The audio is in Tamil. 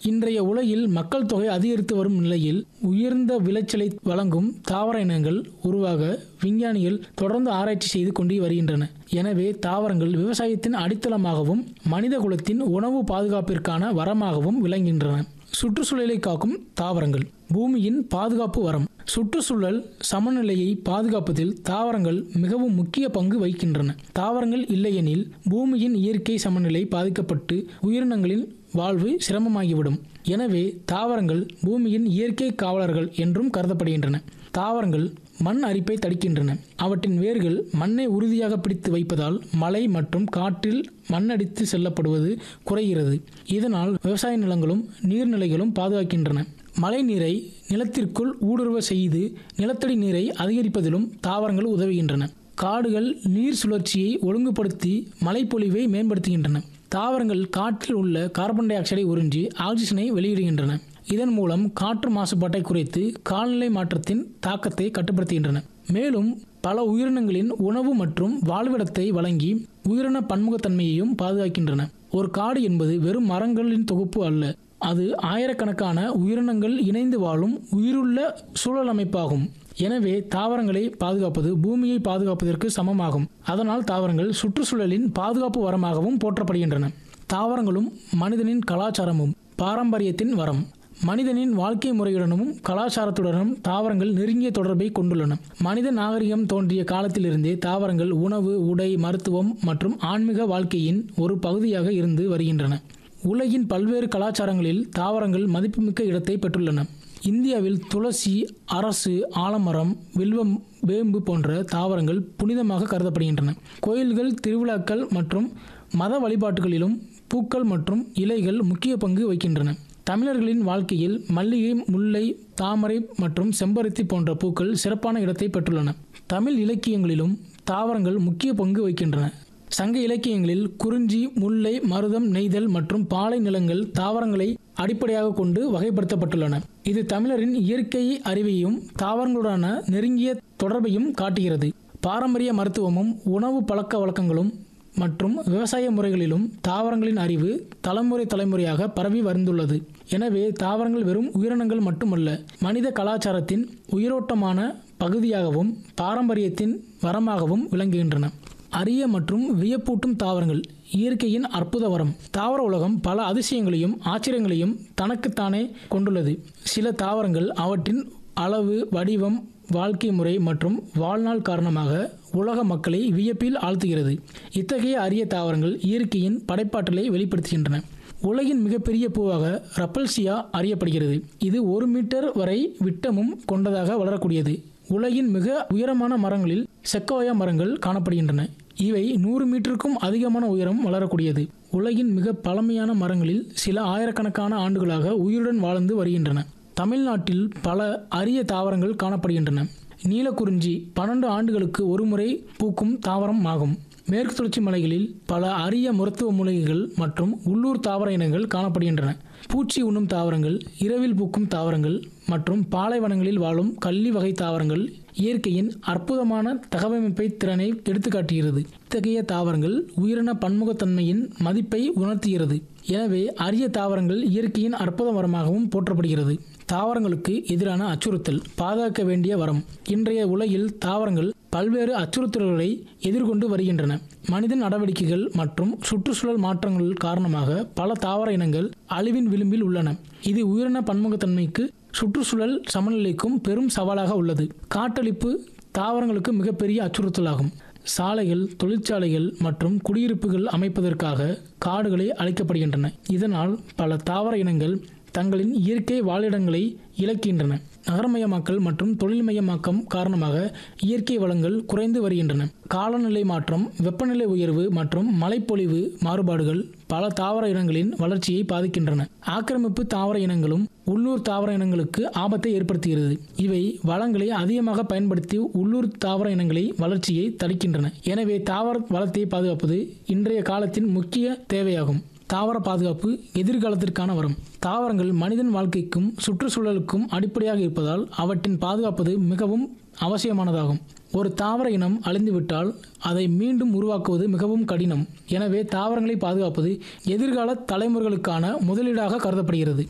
இன்றைய உலகில் மக்கள் தொகை அதிகரித்து வரும் நிலையில் உயர்ந்த விளைச்சலை வழங்கும் தாவர இனங்கள் உருவாக விஞ்ஞானிகள் தொடர்ந்து ஆராய்ச்சி செய்து கொண்டு வருகின்றன எனவே தாவரங்கள் விவசாயத்தின் அடித்தளமாகவும் மனித குலத்தின் உணவு பாதுகாப்பிற்கான வரமாகவும் விளங்குகின்றன சுற்றுச்சூழலை காக்கும் தாவரங்கள் பூமியின் பாதுகாப்பு வரம் சுற்றுச்சூழல் சமநிலையை பாதுகாப்பதில் தாவரங்கள் மிகவும் முக்கிய பங்கு வகிக்கின்றன தாவரங்கள் இல்லையெனில் பூமியின் இயற்கை சமநிலை பாதிக்கப்பட்டு உயிரினங்களின் வாழ்வு சிரமமாகிவிடும் எனவே தாவரங்கள் பூமியின் இயற்கை காவலர்கள் என்றும் கருதப்படுகின்றன தாவரங்கள் மண் அரிப்பை தடுக்கின்றன அவற்றின் வேர்கள் மண்ணை உறுதியாக பிடித்து வைப்பதால் மழை மற்றும் காற்றில் மண்ணடித்து செல்லப்படுவது குறைகிறது இதனால் விவசாய நிலங்களும் நீர்நிலைகளும் பாதுகாக்கின்றன மழை நீரை நிலத்திற்குள் ஊடுருவ செய்து நிலத்தடி நீரை அதிகரிப்பதிலும் தாவரங்கள் உதவுகின்றன காடுகள் நீர் சுழற்சியை ஒழுங்குபடுத்தி மழைப்பொழிவை மேம்படுத்துகின்றன தாவரங்கள் காற்றில் உள்ள கார்பன் டை ஆக்சைடை உறிஞ்சி ஆக்சிஜனை வெளியிடுகின்றன இதன் மூலம் காற்று மாசுபாட்டை குறைத்து காலநிலை மாற்றத்தின் தாக்கத்தை கட்டுப்படுத்துகின்றன மேலும் பல உயிரினங்களின் உணவு மற்றும் வாழ்விடத்தை வழங்கி உயிரின பன்முகத்தன்மையையும் பாதுகாக்கின்றன ஒரு காடு என்பது வெறும் மரங்களின் தொகுப்பு அல்ல அது ஆயிரக்கணக்கான உயிரினங்கள் இணைந்து வாழும் உயிருள்ள சூழல் அமைப்பாகும் எனவே தாவரங்களை பாதுகாப்பது பூமியை பாதுகாப்பதற்கு சமமாகும் அதனால் தாவரங்கள் சுற்றுச்சூழலின் பாதுகாப்பு வரமாகவும் போற்றப்படுகின்றன தாவரங்களும் மனிதனின் கலாச்சாரமும் பாரம்பரியத்தின் வரம் மனிதனின் வாழ்க்கை முறையுடனும் கலாச்சாரத்துடனும் தாவரங்கள் நெருங்கிய தொடர்பை கொண்டுள்ளன மனித நாகரிகம் தோன்றிய காலத்திலிருந்தே தாவரங்கள் உணவு உடை மருத்துவம் மற்றும் ஆன்மீக வாழ்க்கையின் ஒரு பகுதியாக இருந்து வருகின்றன உலகின் பல்வேறு கலாச்சாரங்களில் தாவரங்கள் மதிப்புமிக்க இடத்தை பெற்றுள்ளன இந்தியாவில் துளசி அரசு ஆலமரம் வில்வம் வேம்பு போன்ற தாவரங்கள் புனிதமாக கருதப்படுகின்றன கோயில்கள் திருவிழாக்கள் மற்றும் மத வழிபாட்டுகளிலும் பூக்கள் மற்றும் இலைகள் முக்கிய பங்கு வகிக்கின்றன தமிழர்களின் வாழ்க்கையில் மல்லிகை முல்லை தாமரை மற்றும் செம்பருத்தி போன்ற பூக்கள் சிறப்பான இடத்தை பெற்றுள்ளன தமிழ் இலக்கியங்களிலும் தாவரங்கள் முக்கிய பங்கு வகிக்கின்றன சங்க இலக்கியங்களில் குறிஞ்சி முல்லை மருதம் நெய்தல் மற்றும் பாலை நிலங்கள் தாவரங்களை அடிப்படையாக கொண்டு வகைப்படுத்தப்பட்டுள்ளன இது தமிழரின் இயற்கை அறிவையும் தாவரங்களுடனான நெருங்கிய தொடர்பையும் காட்டுகிறது பாரம்பரிய மருத்துவமும் உணவு பழக்க வழக்கங்களும் மற்றும் விவசாய முறைகளிலும் தாவரங்களின் அறிவு தலைமுறை தலைமுறையாக பரவி வந்துள்ளது எனவே தாவரங்கள் வெறும் உயிரினங்கள் மட்டுமல்ல மனித கலாச்சாரத்தின் உயிரோட்டமான பகுதியாகவும் பாரம்பரியத்தின் வரமாகவும் விளங்குகின்றன அரிய மற்றும் வியப்பூட்டும் தாவரங்கள் இயற்கையின் அற்புத வரம் தாவர உலகம் பல அதிசயங்களையும் ஆச்சரியங்களையும் தனக்குத்தானே கொண்டுள்ளது சில தாவரங்கள் அவற்றின் அளவு வடிவம் வாழ்க்கை முறை மற்றும் வாழ்நாள் காரணமாக உலக மக்களை வியப்பில் ஆழ்த்துகிறது இத்தகைய அரிய தாவரங்கள் இயற்கையின் படைப்பாற்றலை வெளிப்படுத்துகின்றன உலகின் மிகப்பெரிய பூவாக ரப்பல்சியா அறியப்படுகிறது இது ஒரு மீட்டர் வரை விட்டமும் கொண்டதாக வளரக்கூடியது உலகின் மிக உயரமான மரங்களில் செக்கோயா மரங்கள் காணப்படுகின்றன இவை நூறு மீட்டருக்கும் அதிகமான உயரம் வளரக்கூடியது உலகின் மிக பழமையான மரங்களில் சில ஆயிரக்கணக்கான ஆண்டுகளாக உயிருடன் வாழ்ந்து வருகின்றன தமிழ்நாட்டில் பல அரிய தாவரங்கள் காணப்படுகின்றன நீலக்குறிஞ்சி பன்னெண்டு ஆண்டுகளுக்கு ஒருமுறை பூக்கும் தாவரம் ஆகும் மேற்கு தொடர்ச்சி மலைகளில் பல அரிய மருத்துவ மூலிகைகள் மற்றும் உள்ளூர் தாவர இனங்கள் காணப்படுகின்றன பூச்சி உண்ணும் தாவரங்கள் இரவில் பூக்கும் தாவரங்கள் மற்றும் பாலைவனங்களில் வாழும் கள்ளி வகை தாவரங்கள் இயற்கையின் அற்புதமான தகவமைப்பை திறனை எடுத்துக்காட்டுகிறது இத்தகைய தாவரங்கள் உயிரின பன்முகத்தன்மையின் மதிப்பை உணர்த்துகிறது எனவே அரிய தாவரங்கள் இயற்கையின் அற்புத வரமாகவும் போற்றப்படுகிறது தாவரங்களுக்கு எதிரான அச்சுறுத்தல் பாதுகாக்க வேண்டிய வரம் இன்றைய உலகில் தாவரங்கள் பல்வேறு அச்சுறுத்தல்களை எதிர்கொண்டு வருகின்றன மனித நடவடிக்கைகள் மற்றும் சுற்றுச்சூழல் மாற்றங்கள் காரணமாக பல தாவர இனங்கள் அழிவின் விளிம்பில் உள்ளன இது உயிரின பன்முகத்தன்மைக்கு சுற்றுச்சூழல் சமநிலைக்கும் பெரும் சவாலாக உள்ளது காட்டழிப்பு தாவரங்களுக்கு மிகப்பெரிய அச்சுறுத்தலாகும் சாலைகள் தொழிற்சாலைகள் மற்றும் குடியிருப்புகள் அமைப்பதற்காக காடுகளை அழிக்கப்படுகின்றன இதனால் பல தாவர இனங்கள் தங்களின் இயற்கை வாழிடங்களை இழக்கின்றன நகரமயமாக்கல் மற்றும் தொழில்மயமாக்கம் காரணமாக இயற்கை வளங்கள் குறைந்து வருகின்றன காலநிலை மாற்றம் வெப்பநிலை உயர்வு மற்றும் மழைப்பொழிவு மாறுபாடுகள் பல தாவர இனங்களின் வளர்ச்சியை பாதிக்கின்றன ஆக்கிரமிப்பு தாவர இனங்களும் உள்ளூர் தாவர இனங்களுக்கு ஆபத்தை ஏற்படுத்துகிறது இவை வளங்களை அதிகமாக பயன்படுத்தி உள்ளூர் தாவர இனங்களை வளர்ச்சியை தடுக்கின்றன எனவே தாவர வளத்தை பாதுகாப்பது இன்றைய காலத்தின் முக்கிய தேவையாகும் தாவர பாதுகாப்பு எதிர்காலத்திற்கான வரும் தாவரங்கள் மனிதன் வாழ்க்கைக்கும் சுற்றுச்சூழலுக்கும் அடிப்படையாக இருப்பதால் அவற்றின் பாதுகாப்பது மிகவும் அவசியமானதாகும் ஒரு தாவர இனம் அழிந்துவிட்டால் அதை மீண்டும் உருவாக்குவது மிகவும் கடினம் எனவே தாவரங்களை பாதுகாப்பது எதிர்கால தலைமுறைகளுக்கான முதலீடாக கருதப்படுகிறது